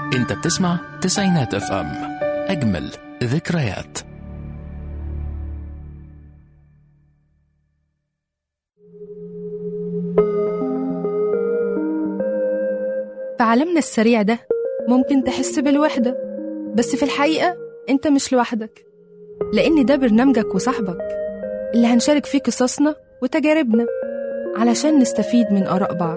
انت بتسمع تسعينات اف ام اجمل ذكريات في عالمنا السريع ده ممكن تحس بالوحدة بس في الحقيقة أنت مش لوحدك لأن ده برنامجك وصاحبك اللي هنشارك فيه قصصنا وتجاربنا علشان نستفيد من آراء بعض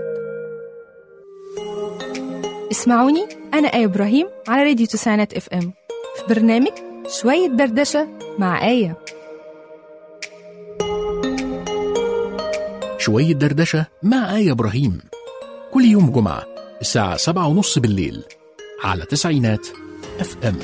اسمعوني أنا آية إبراهيم على راديو تسعينات اف ام في برنامج شوية دردشة مع آية شوية دردشة مع آية إبراهيم كل يوم جمعة الساعة سبعة ونص بالليل على تسعينات اف ام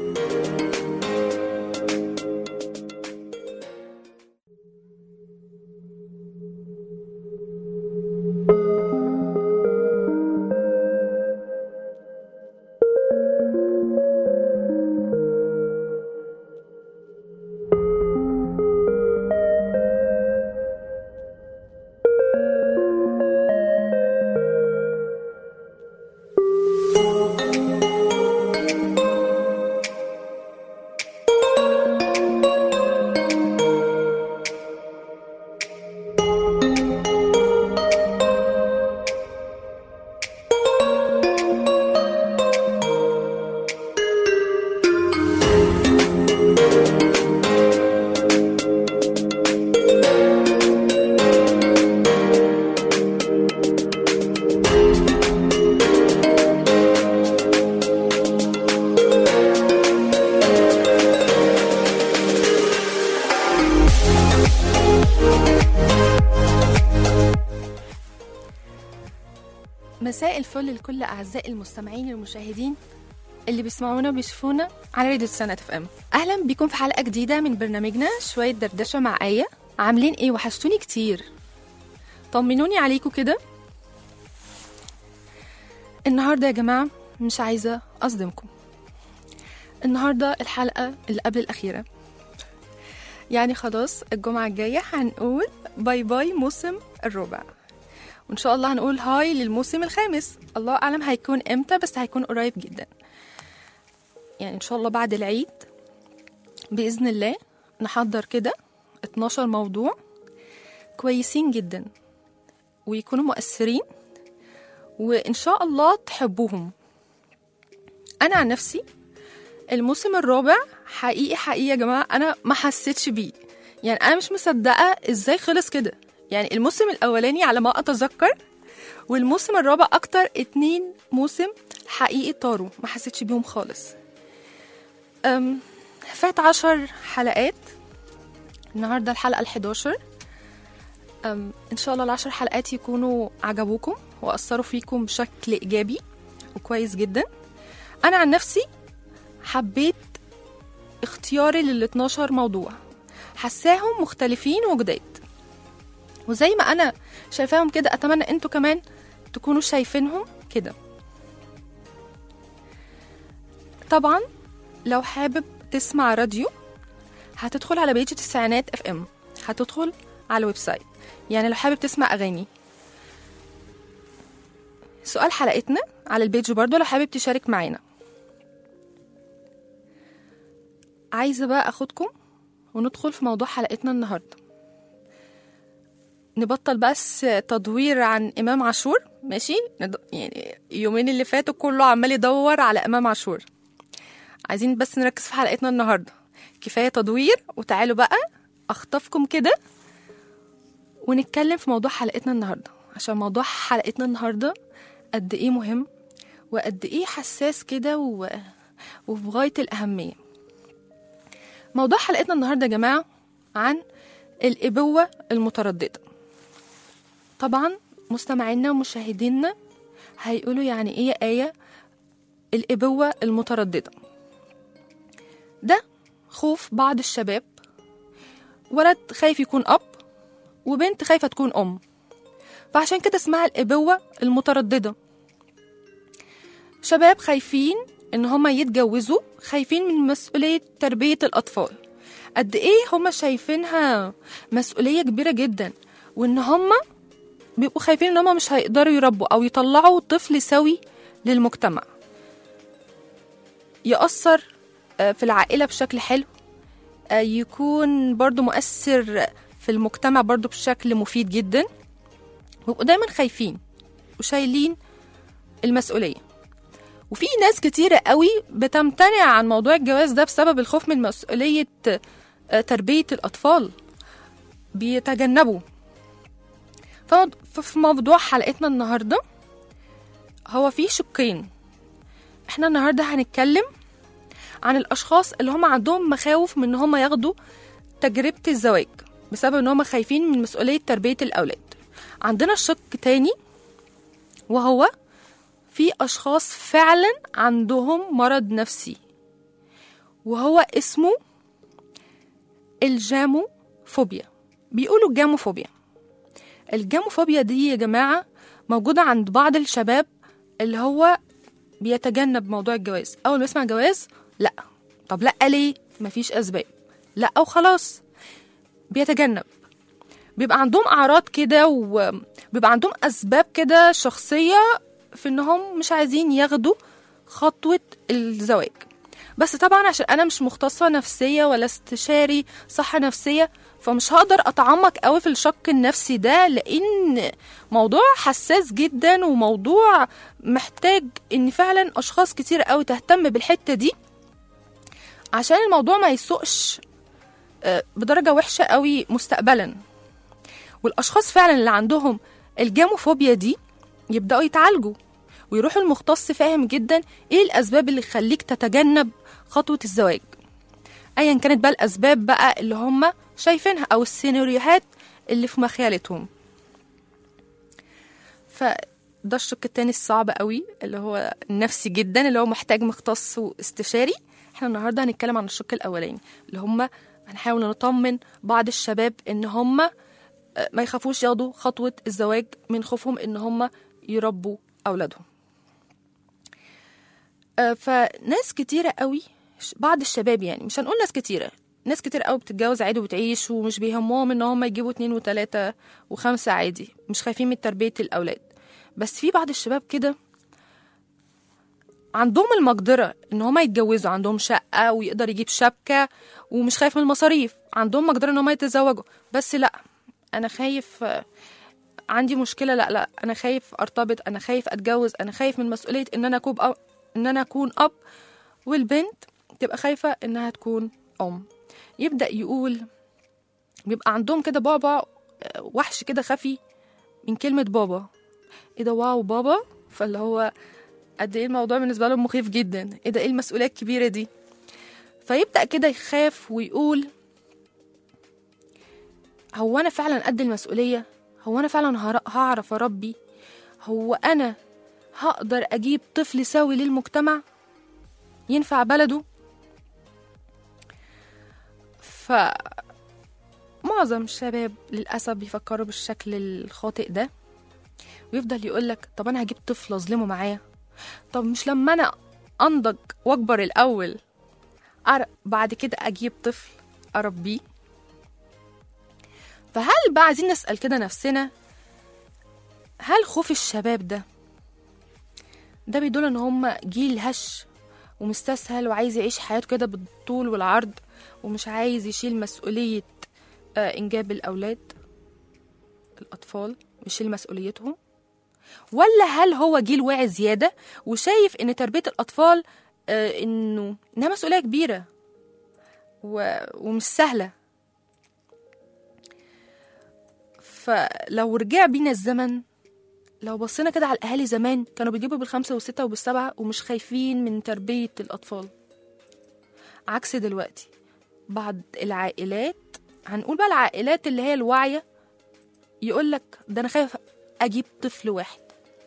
مساء الفل لكل أعزائي المستمعين المشاهدين اللي بيسمعونا وبيشوفونا على راديو سنة اف ام أهلا بكم في حلقة جديدة من برنامجنا شوية دردشة مع آية عاملين إيه وحشتوني كتير طمنوني عليكم كده النهاردة يا جماعة مش عايزة أصدمكم النهاردة الحلقة اللي قبل الأخيرة يعني خلاص الجمعة الجاية هنقول باي باي موسم الربع وان شاء الله هنقول هاي للموسم الخامس الله اعلم هيكون امتى بس هيكون قريب جدا يعني ان شاء الله بعد العيد باذن الله نحضر كده 12 موضوع كويسين جدا ويكونوا مؤثرين وان شاء الله تحبوهم انا عن نفسي الموسم الرابع حقيقي حقيقي يا جماعه انا ما حسيتش بيه يعني انا مش مصدقه ازاي خلص كده يعني الموسم الاولاني على ما اتذكر والموسم الرابع اكتر اتنين موسم حقيقي طاروا ما حسيتش بيهم خالص أم فات عشر حلقات النهاردة الحلقة الحداشر أم إن شاء الله العشر حلقات يكونوا عجبوكم وأثروا فيكم بشكل إيجابي وكويس جدا أنا عن نفسي حبيت اختياري لل 12 موضوع حساهم مختلفين وجداد وزي ما انا شايفاهم كده اتمنى انتوا كمان تكونوا شايفينهم كده طبعا لو حابب تسمع راديو هتدخل على بيج تسعينات اف ام هتدخل على الويب سايت يعني لو حابب تسمع اغاني سؤال حلقتنا على البيج برضو لو حابب تشارك معانا عايزه بقى اخدكم وندخل في موضوع حلقتنا النهارده نبطل بس تدوير عن امام عاشور ماشي ند- يعني يومين اللي فاتوا كله عمال يدور على امام عاشور عايزين بس نركز في حلقتنا النهارده كفايه تدوير وتعالوا بقى اخطفكم كده ونتكلم في موضوع حلقتنا النهارده عشان موضوع حلقتنا النهارده قد ايه مهم وقد ايه حساس كده و... وفي غايه الاهميه موضوع حلقتنا النهارده يا جماعه عن الابوه المتردده طبعا مستمعينا ومشاهدينا هيقولوا يعني ايه يا آية الإبوة المترددة ده خوف بعض الشباب ولد خايف يكون أب وبنت خايفة تكون أم فعشان كده اسمها الإبوة المترددة شباب خايفين إن هما يتجوزوا خايفين من مسؤولية تربية الأطفال قد إيه هما شايفينها مسؤولية كبيرة جدا وإن هما بيبقوا خايفين إن هما مش هيقدروا يربوا أو يطلعوا طفل سوي للمجتمع يأثر آه، في العائلة بشكل حلو آه، يكون برضو مؤثر في المجتمع برضو بشكل مفيد جدا ويبقوا دايما خايفين وشايلين المسؤولية وفي ناس كتيرة قوي بتمتنع عن موضوع الجواز ده بسبب الخوف من مسؤولية آه، تربية الأطفال بيتجنبوا فموض- ففي موضوع حلقتنا النهاردة هو في شقين احنا النهاردة هنتكلم عن الأشخاص اللي هم عندهم مخاوف من إن هم ياخدوا تجربة الزواج بسبب إن هم خايفين من مسؤولية تربية الأولاد عندنا الشق تاني وهو في أشخاص فعلا عندهم مرض نفسي وهو اسمه الجاموفوبيا بيقولوا الجاموفوبيا الجاموفوبيا دي يا جماعة موجودة عند بعض الشباب اللي هو بيتجنب موضوع الجواز أول ما يسمع جواز لا طب لا ليه مفيش أسباب لا وخلاص بيتجنب بيبقى عندهم أعراض كده وبيبقى عندهم أسباب كده شخصية في إنهم مش عايزين ياخدوا خطوة الزواج بس طبعا عشان أنا مش مختصة نفسية ولا استشاري صحة نفسية فمش هقدر أتعمق قوي في الشق النفسي ده لأن موضوع حساس جدا وموضوع محتاج إن فعلا أشخاص كتير قوي تهتم بالحتة دي عشان الموضوع ما يسوقش آه، بدرجة وحشة قوي مستقبلا والأشخاص فعلا اللي عندهم الجاموفوبيا دي يبدأوا يتعالجوا ويروحوا المختص فاهم جدا ايه الأسباب اللي تخليك تتجنب خطوة الزواج أيا كانت بقى الأسباب بقى اللي هم شايفينها أو السيناريوهات اللي في مخيلتهم فده الشق التاني الصعب قوي اللي هو النفسي جدا اللي هو محتاج مختص واستشاري احنا النهارده هنتكلم عن الشق الاولاني اللي هم هنحاول نطمن بعض الشباب ان هم ما يخافوش ياخدوا خطوة الزواج من خوفهم ان هم يربوا اولادهم آه، فناس كتيرة قوي ش- بعض الشباب يعني مش هنقول ناس كتيرة ناس كتير قوي بتتجوز عادي وبتعيش ومش بيهمهم ان هم يجيبوا اتنين وتلاتة وخمسة عادي مش خايفين من تربية الاولاد بس في بعض الشباب كده عندهم المقدرة ان هما يتجوزوا عندهم شقة ويقدر يجيب شبكة ومش خايف من المصاريف عندهم مقدرة ان هما يتزوجوا بس لا انا خايف آه، عندي مشكلة لا لا انا خايف ارتبط انا خايف اتجوز انا خايف من مسؤولية ان انا اكون أب ان انا اكون اب والبنت تبقى خايفة انها تكون ام يبدأ يقول بيبقى عندهم كده بابا آه، وحش كده خفي من كلمة بابا ايه ده واو بابا فاللي هو قد ايه الموضوع بالنسبه لهم مخيف جدا ايه ده ايه المسؤوليه الكبيره دي فيبدا كده يخاف ويقول هو انا فعلا قد المسؤوليه هو انا فعلا هر- هعرف اربي هو انا هقدر اجيب طفل سوي للمجتمع ينفع بلده ف معظم الشباب للاسف بيفكروا بالشكل الخاطئ ده ويفضل يقولك طب انا هجيب طفل اظلمه معايا طب مش لما انا انضج واكبر الاول أر... بعد كده اجيب طفل اربيه فهل بقى عايزين نسال كده نفسنا هل خوف الشباب ده ده بيدل ان هم جيل هش ومستسهل وعايز يعيش حياته كده بالطول والعرض ومش عايز يشيل مسؤولية آه، إنجاب الأولاد الأطفال يشيل مسؤوليتهم ولا هل هو جيل واعي زيادة وشايف إن تربية الأطفال آه، إنه إنها مسؤولية كبيرة و... ومش سهلة فلو رجع بينا الزمن لو بصينا كده على الأهالي زمان كانوا بيجيبوا بالخمسة والستة وبالسبعة ومش خايفين من تربية الأطفال عكس دلوقتي بعض العائلات هنقول بقى العائلات اللي هي الواعية يقولك ده أنا خايف أجيب طفل واحد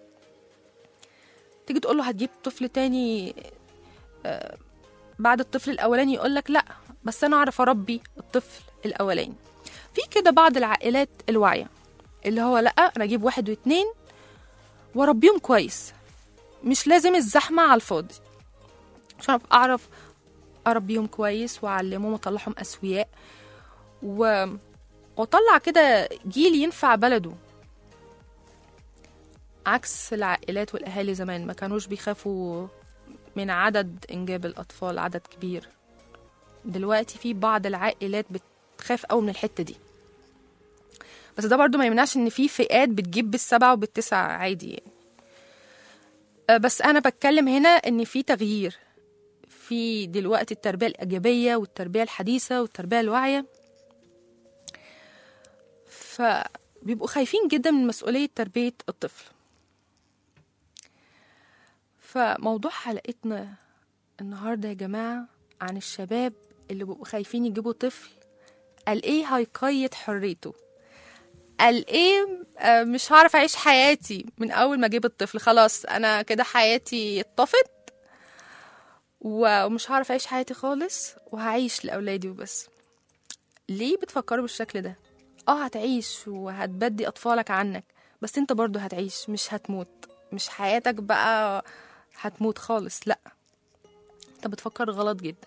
تيجي تقول له هتجيب طفل تاني آه، بعد الطفل الأولاني يقولك لأ بس أنا أعرف أربي الطفل الأولاني في كده بعض العائلات الواعية اللي هو لأ أنا أجيب واحد واتنين وأربيهم كويس مش لازم الزحمة على الفاضي عشان أبقى أعرف أربيهم كويس وأعلمهم وأطلعهم أسوياء و... وأطلع كده جيل ينفع بلده عكس العائلات والأهالي زمان ما كانوش بيخافوا من عدد إنجاب الأطفال عدد كبير دلوقتي في بعض العائلات بتخاف قوي من الحتة دي بس ده برضو ما يمنعش ان في فئات بتجيب بالسبعة وبالتسعة عادي يعني آه، بس انا بتكلم هنا ان في تغيير في دلوقتي التربية الإيجابية والتربية الحديثة والتربية الواعية فبيبقوا خايفين جدا من مسؤولية تربية الطفل فموضوع حلقتنا النهاردة يا جماعة عن الشباب اللي بيبقوا خايفين يجيبوا طفل قال ايه هيقيد حريته قال ايه آه، مش هعرف اعيش حياتي من اول ما اجيب الطفل خلاص انا كده حياتي اتطفت ومش هعرف اعيش حياتي خالص وهعيش لاولادي وبس ليه بتفكروا بالشكل ده اه هتعيش وهتبدي اطفالك عنك بس انت برضو هتعيش مش هتموت مش حياتك بقى هتموت خالص لا انت بتفكر غلط جدا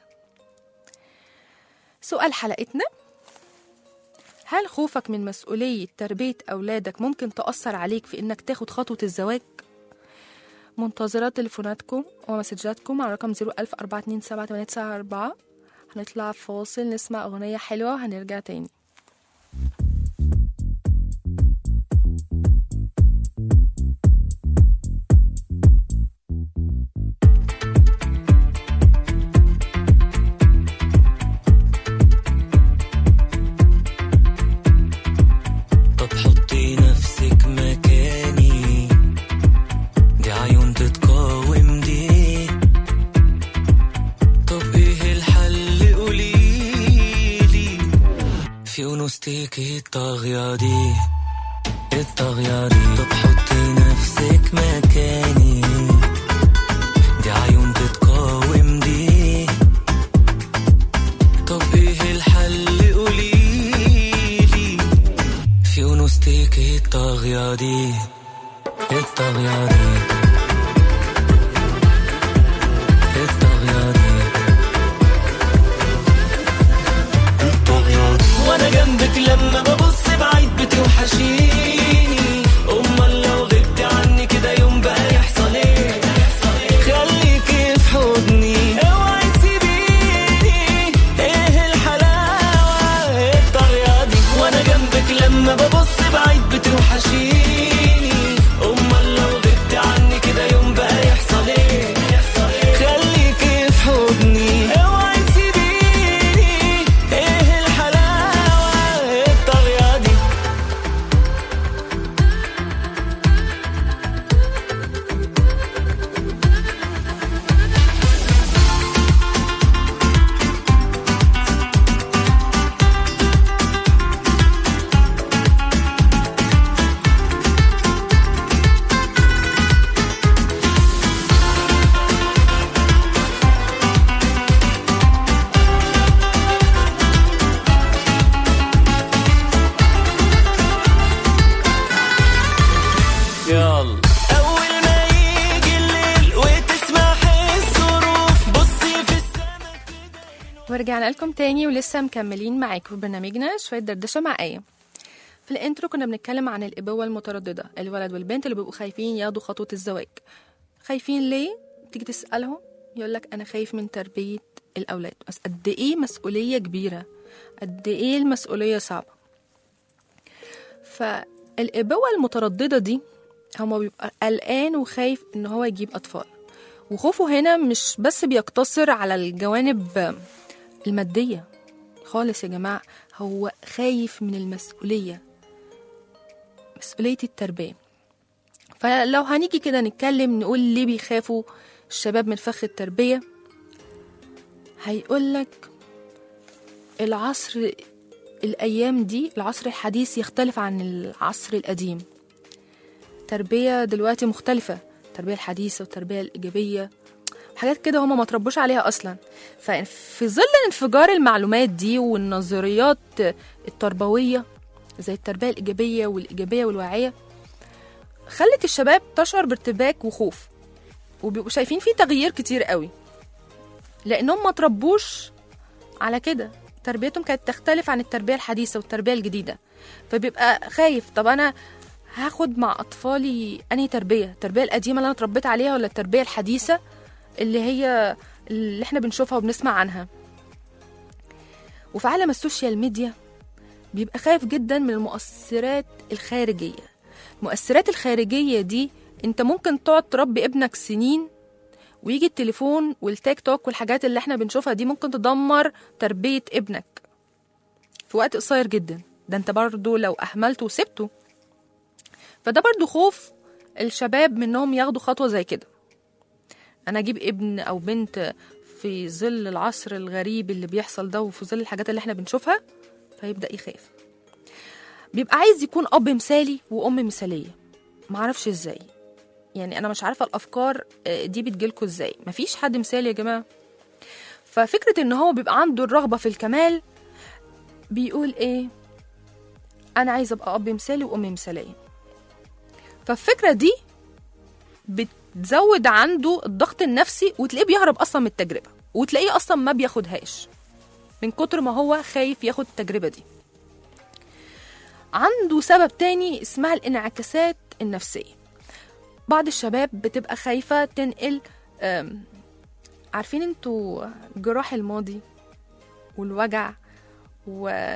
سؤال حلقتنا هل خوفك من مسؤولية تربية أولادك ممكن تأثر عليك في إنك تاخد خطوة الزواج؟ منتظرة تليفوناتكم ومسجاتكم على رقم 01427 هنطلع فاصل نسمع أغنية حلوة وهنرجع تاني طب حطي نفسك مكاني دي عيون تتقاوم دي طب ايه الحل قوليلي في انوثتك الطاغية دي الطاغية دي طب حطي نفسك مكاني دي عيون تتقاوم دي طب ايه الحل قوليلي في انوثتك الطاغية دي الطاغية دي الطاغية دي الطاغية دي وانا جنبك لما ببص بعيد بتوحشيني امال لو غبت عني كده يوم بقى يحصل ايه خليكي في حضني اوعي تسيبيني ايه الحلاوه الطريقه دي وانا جنبك لما ببص بعيد بتوحشيني امال لو غبت عني كده يوم بقى يحصل ايه خليكي في حضني اوعي تسيبيني ايه الحلاوه الطريقه دي يلا اول ما يجي الليل وتسمعي الظروف بصي في السما ورجعنا لكم تاني ولسه مكملين معاكم في برنامجنا شوية دردشة مع آية في الانترو كنا بنتكلم عن الإبوة المترددة الولد والبنت اللي بيبقوا خايفين ياخدوا خطوة الزواج خايفين ليه؟ تيجي تسألهم يقول لك أنا خايف من تربية الأولاد بس قد إيه مسؤولية كبيرة قد إيه المسؤولية صعبة فالإبوة المترددة دي هو بيبقى قلقان وخايف إن هو يجيب أطفال وخوفه هنا مش بس بيقتصر على الجوانب المادية خالص يا جماعة هو خايف من المسؤولية مسؤولية التربية فلو هنيجي كده نتكلم نقول ليه بيخافوا الشباب من فخ التربية هيقولك العصر الأيام دي العصر الحديث يختلف عن العصر القديم تربية دلوقتي مختلفة التربية الحديثة والتربية الإيجابية حاجات كده هما ما تربوش عليها أصلا ففي ظل انفجار المعلومات دي والنظريات التربوية زي التربية الإيجابية والإيجابية والواعية خلت الشباب تشعر بارتباك وخوف وبيبقوا شايفين في تغيير كتير قوي لأنهم ما تربوش على كده تربيتهم كانت تختلف عن التربية الحديثة والتربية الجديدة فبيبقى خايف طب أنا هاخد مع أطفالي أنهي تربية التربية القديمة اللي أنا اتربيت عليها ولا التربية الحديثة اللي هي اللي احنا بنشوفها وبنسمع عنها وفي عالم السوشيال ميديا بيبقى خايف جدا من المؤثرات الخارجية المؤثرات الخارجية دي انت ممكن تقعد تربي ابنك سنين ويجي التليفون والتيك توك والحاجات اللي احنا بنشوفها دي ممكن تدمر تربية ابنك في وقت قصير جدا ده انت برضو لو اهملته وسبته فده برضو خوف الشباب منهم ياخدوا خطوة زي كده انا اجيب ابن او بنت في ظل العصر الغريب اللي بيحصل ده وفي ظل الحاجات اللي احنا بنشوفها فيبدأ يخاف بيبقى عايز يكون اب مثالي وام مثالية معرفش ازاي يعني انا مش عارفة الافكار آه، دي بتجيلكوا ازاي مفيش حد مثالي يا جماعة ففكرة ان هو بيبقى عنده الرغبة في الكمال بيقول ايه انا عايز ابقى اب مثالي وام مثالية فالفكرة دي بتزود عنده الضغط النفسي وتلاقيه بيهرب اصلا من التجربة وتلاقيه اصلا ما بياخدهاش من كتر ما هو خايف ياخد التجربة دي عنده سبب تاني اسمها الانعكاسات النفسية بعض الشباب بتبقى خايفة تنقل أم، عارفين انتوا جراح الماضي والوجع و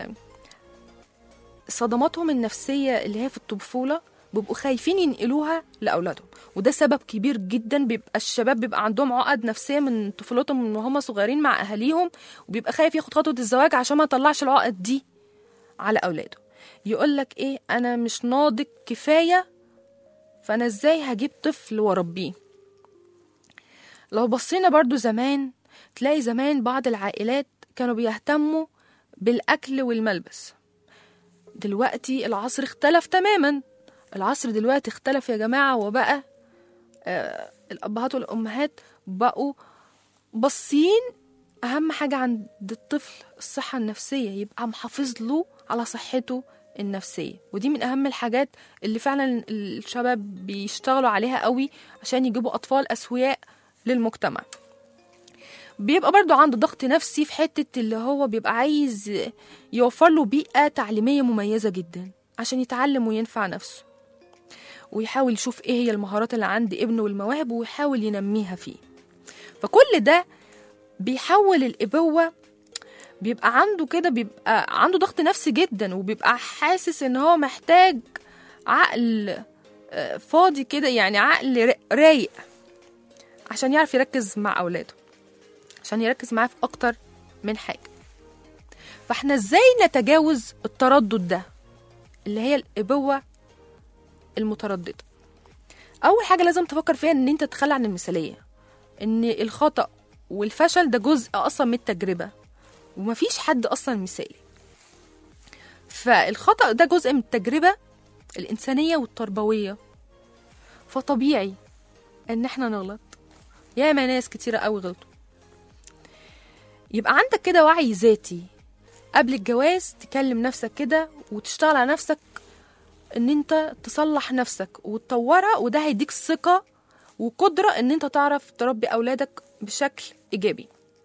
صدماتهم النفسية اللي هي في الطفولة بيبقوا خايفين ينقلوها لأولادهم وده سبب كبير جدا بيبقى الشباب بيبقى عندهم عقد نفسية من طفولتهم من وهم صغيرين مع أهاليهم وبيبقى خايف ياخد خطوة الزواج عشان ما يطلعش العقد دي على أولاده يقولك إيه أنا مش ناضج كفاية فأنا إزاي هجيب طفل وأربيه لو بصينا برضو زمان تلاقي زمان بعض العائلات كانوا بيهتموا بالأكل والملبس دلوقتي العصر اختلف تماما العصر دلوقتي اختلف يا جماعة وبقى آه الأبهات والأمهات بقوا باصين أهم حاجة عند الطفل الصحة النفسية يبقى محافظ له على صحته النفسية ودي من أهم الحاجات اللي فعلا الشباب بيشتغلوا عليها قوي عشان يجيبوا أطفال أسوياء للمجتمع بيبقى برضو عنده ضغط نفسي في حتة اللي هو بيبقى عايز يوفر له بيئة تعليمية مميزة جدا عشان يتعلم وينفع نفسه ويحاول يشوف ايه هي المهارات اللي عند ابنه والمواهب ويحاول ينميها فيه فكل ده بيحول الابوه بيبقى عنده كده بيبقى عنده ضغط نفسي جدا وبيبقى حاسس ان هو محتاج عقل آه، فاضي كده يعني عقل را- رايق عشان يعرف يركز مع اولاده عشان يركز معاه في اكتر من حاجه فاحنا ازاي نتجاوز التردد ده اللي هي الابوه المتردده اول حاجه لازم تفكر فيها ان انت تتخلى عن المثاليه ان الخطا والفشل ده جزء اصلا من التجربه ومفيش حد اصلا مثالي فالخطا ده جزء من التجربه الانسانيه والتربويه فطبيعي ان احنا نغلط ياما ناس كتيره قوي غلطوا يبقى عندك كده وعي ذاتي قبل الجواز تكلم نفسك كده وتشتغل على نفسك ان انت تصلح نفسك وتطورها وده هيديك ثقة وقدرة ان انت تعرف تربي اولادك بشكل ايجابي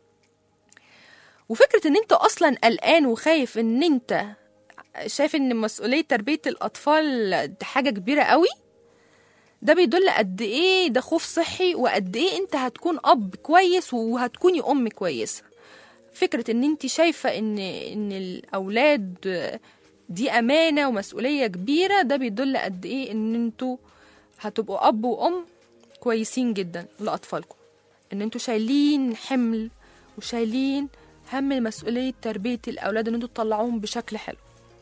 وفكرة ان انت اصلا قلقان وخايف ان انت شايف ان مسؤولية تربية الاطفال دي حاجة كبيرة قوي ده بيدل قد ايه ده خوف صحي وقد ايه انت هتكون اب كويس وهتكوني ام كويسة فكرة ان انت شايفة ان ان الاولاد دي امانه ومسؤوليه كبيره ده بيدل قد ايه ان انتوا هتبقوا اب وام كويسين جدا لاطفالكم ان انتوا شايلين حمل وشايلين هم مسؤوليه تربيه الاولاد ان انتوا تطلعوهم بشكل حلو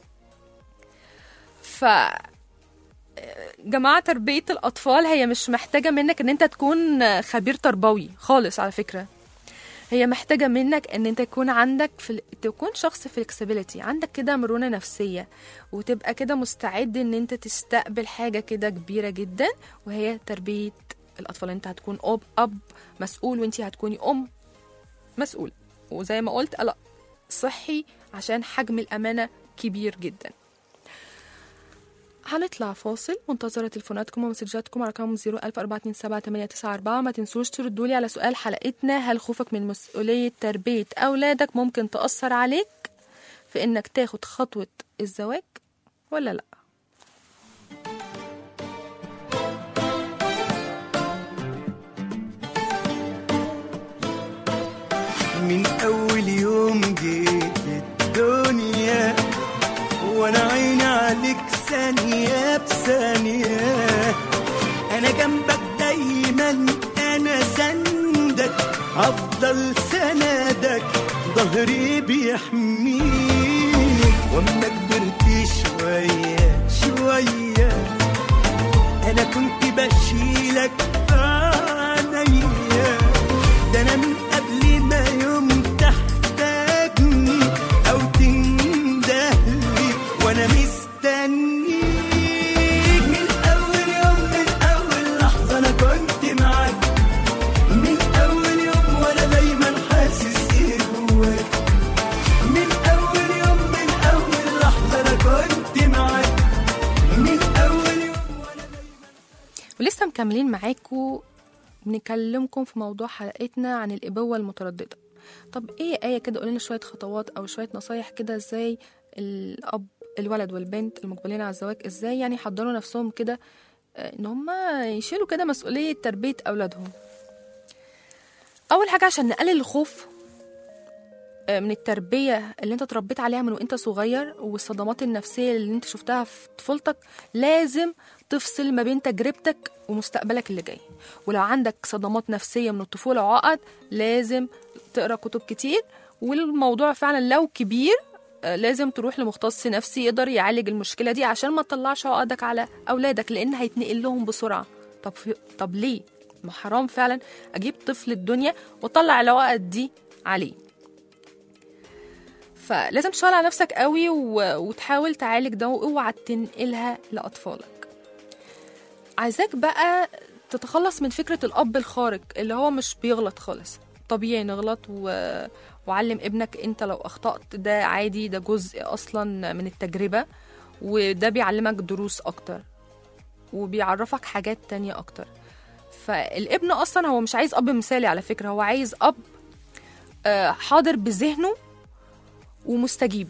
ف جماعة تربية الأطفال هي مش محتاجة منك إن أنت تكون خبير تربوي خالص على فكرة هي محتاجة منك ان انت يكون عندك في تكون شخص فلكسبيليتي عندك كده مرونة نفسية وتبقى كده مستعد ان انت تستقبل حاجة كده كبيرة جدا وهي تربية الاطفال انت هتكون اب اب مسؤول وانت هتكوني ام مسؤول وزي ما قلت لا صحي عشان حجم الامانة كبير جدا هنطلع فاصل منتظرة تليفوناتكم ومسجاتكم على رقم 01427 ما تنسوش تردوا لي على سؤال حلقتنا هل خوفك من مسؤولية تربية أولادك ممكن تأثر عليك في إنك تاخد خطوة الزواج ولا لأ افضل سندك ظهري بيحميك واما كبرت شوية شوية انا كنت بشيلك في عينيا ده انا من قبل ما يوم تحتاجني او تندهلي وانا مستنيك من اول يوم من اول لحظه انا كنت معاك من اول يوم وانا دايما حاسس ايه جواك من اول يوم من اول لحظه انا كنت معاك من اول يوم وانا ولسه مكملين معاكم بنكلمكم في موضوع حلقتنا عن الإبوة المترددة طب ايه آية كده قولنا شوية خطوات أو شوية نصايح كده ازاي الأب الولد والبنت المقبلين على الزواج ازاي يعني يحضروا نفسهم كده آه، ان هم يشيلوا كده مسؤولية تربية أولادهم أول حاجة عشان نقلل الخوف آه، من التربية اللي انت اتربيت عليها من وانت صغير والصدمات النفسية اللي انت شفتها في طفولتك لازم تفصل ما بين تجربتك ومستقبلك اللي جاي ولو عندك صدمات نفسية من الطفولة وعقد لازم تقرا كتب كتير والموضوع فعلا لو كبير آه، لازم تروح لمختص نفسي يقدر يعالج المشكلة دي عشان ما تطلعش عقدك على أولادك لأن هيتنقل لهم بسرعة طب في... طب ليه؟ ما حرام فعلا أجيب طفل الدنيا وأطلع العقد دي عليه فلازم تشتغل على نفسك قوي و... وتحاول تعالج ده واوعى تنقلها لأطفالك عايزاك بقى تتخلص من فكرة الأب الخارق اللي هو مش بيغلط خالص طبيعي نغلط و... وعلم ابنك انت لو أخطأت ده عادي ده جزء أصلا من التجربة وده بيعلمك دروس أكتر وبيعرفك حاجات تانية أكتر فالابن أصلا هو مش عايز أب مثالي على فكرة هو عايز أب آه، حاضر بذهنه ومستجيب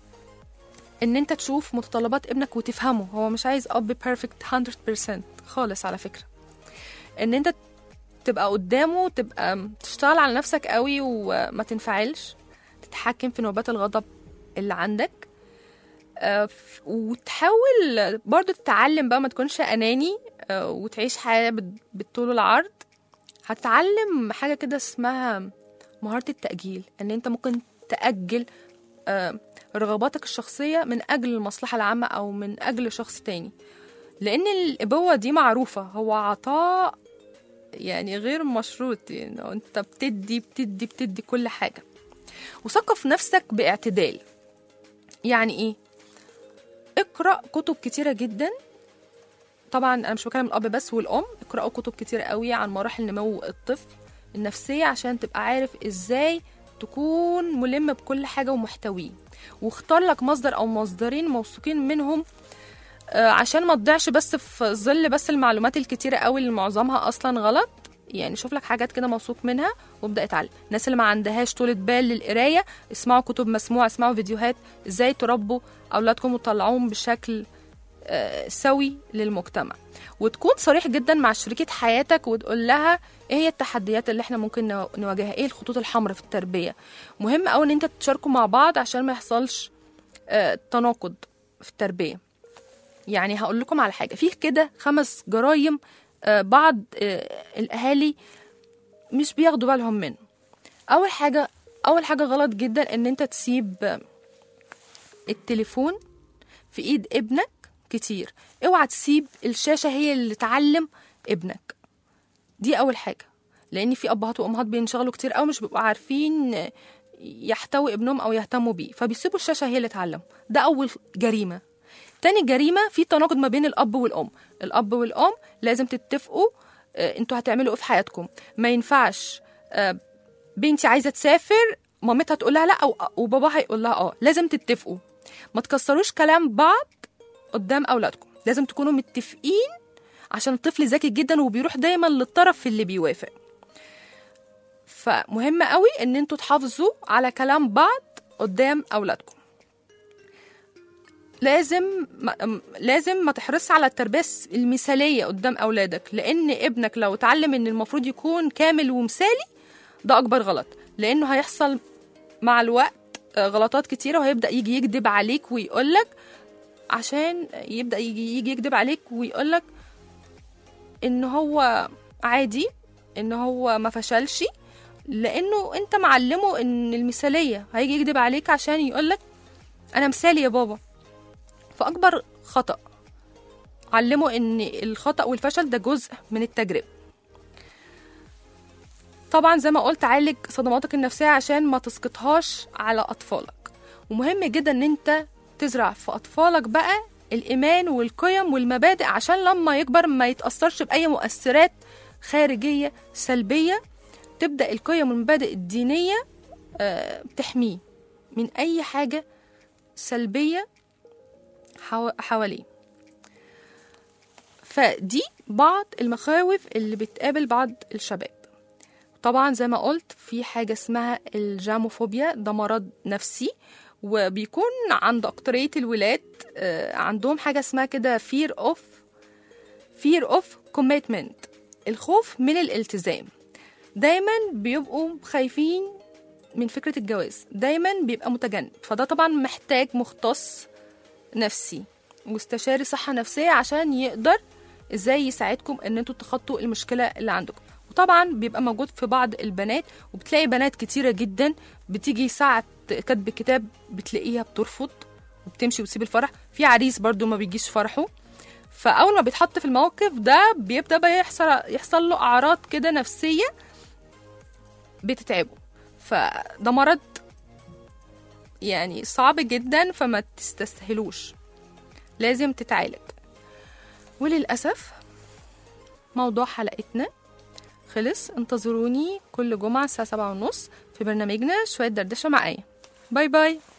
ان انت تشوف متطلبات ابنك وتفهمه هو مش عايز اب بيرفكت 100% خالص على فكره ان انت تبقى قدامه تبقى تشتغل على نفسك قوي وما تنفعلش تتحكم في نوبات الغضب اللي عندك آه، ف- وتحاول برضو تتعلم بقى ما تكونش اناني آه، وتعيش حياه بال- بالطول والعرض هتتعلم حاجه كده اسمها مهاره التاجيل ان انت ممكن تاجل آه، رغباتك الشخصية من أجل المصلحة العامة أو من أجل شخص تاني لأن الإبوة دي معروفة هو عطاء يعني غير مشروط يعني أنت بتدي بتدي بتدي كل حاجة وثقف نفسك باعتدال يعني إيه؟ اقرأ كتب كتيرة جدا طبعا أنا مش بكلم الأب بس والأم اقرأوا كتب كتيرة قوي عن مراحل نمو الطفل النفسية عشان تبقى عارف إزاي تكون ملم بكل حاجة ومحتويه واختار لك مصدر أو مصدرين موثوقين منهم آه، عشان ما تضيعش بس في ظل بس المعلومات الكتيرة قوي اللي معظمها أصلا غلط يعني شوف لك حاجات كده موثوق منها وابدأ اتعلم الناس اللي ما عندهاش طولة بال للقراية اسمعوا كتب مسموعة اسمعوا فيديوهات ازاي تربوا أولادكم وتطلعوهم بشكل آه، سوي للمجتمع وتكون صريح جدا مع شريكة حياتك وتقول لها ايه هي التحديات اللي احنا ممكن نو- نواجهها ايه الخطوط الحمراء في التربية مهم قوي ان انت تشاركوا مع بعض عشان ما يحصلش آه، تناقض في التربية يعني هقول لكم على حاجة فيه كده خمس جرايم آه، بعض آه، الأهالي مش بياخدوا بالهم منه أول حاجة أول حاجة غلط جدا إن أنت تسيب آه، التليفون في إيد ابنك كتير اوعى تسيب الشاشة هي اللي تعلم ابنك دي أول حاجة لأن في أبهات وأمهات بينشغلوا كتير أوي مش بيبقوا عارفين آه، يحتوي ابنهم أو يهتموا بيه فبيسيبوا الشاشة هي اللي تعلم ده أول جريمة تاني جريمة في تناقض ما بين الأب والأم الأب والأم لازم تتفقوا آه، انتوا هتعملوا ايه في حياتكم ما ينفعش آه، بنتي عايزة تسافر مامتها تقول لها لا أو- وباباها يقول لها اه لازم تتفقوا ما تكسروش كلام بعض قدام أولادكم لازم تكونوا متفقين عشان الطفل ذكي جدا وبيروح دايما للطرف اللي بيوافق فمهم قوي ان انتوا تحافظوا على كلام بعض قدام اولادكم لازم ما لازم ما تحرص على التربيه المثاليه قدام اولادك لان ابنك لو اتعلم ان المفروض يكون كامل ومثالي ده اكبر غلط لانه هيحصل مع الوقت آه، غلطات كتيره وهيبدا يجي يكذب عليك ويقولك عشان يبدا يجي يجي يكذب عليك ويقولك ان هو عادي ان هو ما فشلش لانه انت معلمه ان المثاليه هيجي يكذب عليك عشان يقولك انا مثالي يا بابا فاكبر خطا علمه ان الخطا والفشل ده جزء من التجربه طبعا زي ما قلت عالج صدماتك النفسيه عشان ما تسقطهاش على اطفالك ومهم جدا ان انت تزرع في اطفالك بقى الايمان والقيم والمبادئ عشان لما يكبر ما يتاثرش باي مؤثرات خارجيه سلبيه تبدا القيم والمبادئ الدينيه آه، تحميه من اي حاجه سلبيه حو- حواليه فدي بعض المخاوف اللي بتقابل بعض الشباب طبعا زي ما قلت في حاجة اسمها الجاموفوبيا ده مرض نفسي وبيكون عند أكترية الولاد آه، عندهم حاجة اسمها كده fear of fear of commitment الخوف من الالتزام دايما بيبقوا خايفين من فكرة الجواز دايما بيبقى متجنب فده طبعا محتاج مختص نفسي واستشاري صحة نفسية عشان يقدر ازاي يساعدكم ان انتوا تخطوا المشكلة اللي عندكم وطبعا بيبقى موجود في بعض البنات وبتلاقي بنات كتيرة جدا بتيجي ساعة كتب كتاب بتلاقيها بترفض وبتمشي وتسيب الفرح في عريس برضو ما بيجيش فرحه فاول ما بيتحط في الموقف ده بيبدا بقى يحصل يحصل له اعراض كده نفسيه بتتعبه فده مرض يعني صعب جدا فما تستسهلوش لازم تتعالج وللأسف موضوع حلقتنا خلص انتظروني كل جمعة الساعة سبعة ونص في برنامجنا شوية دردشة مع آية باي باي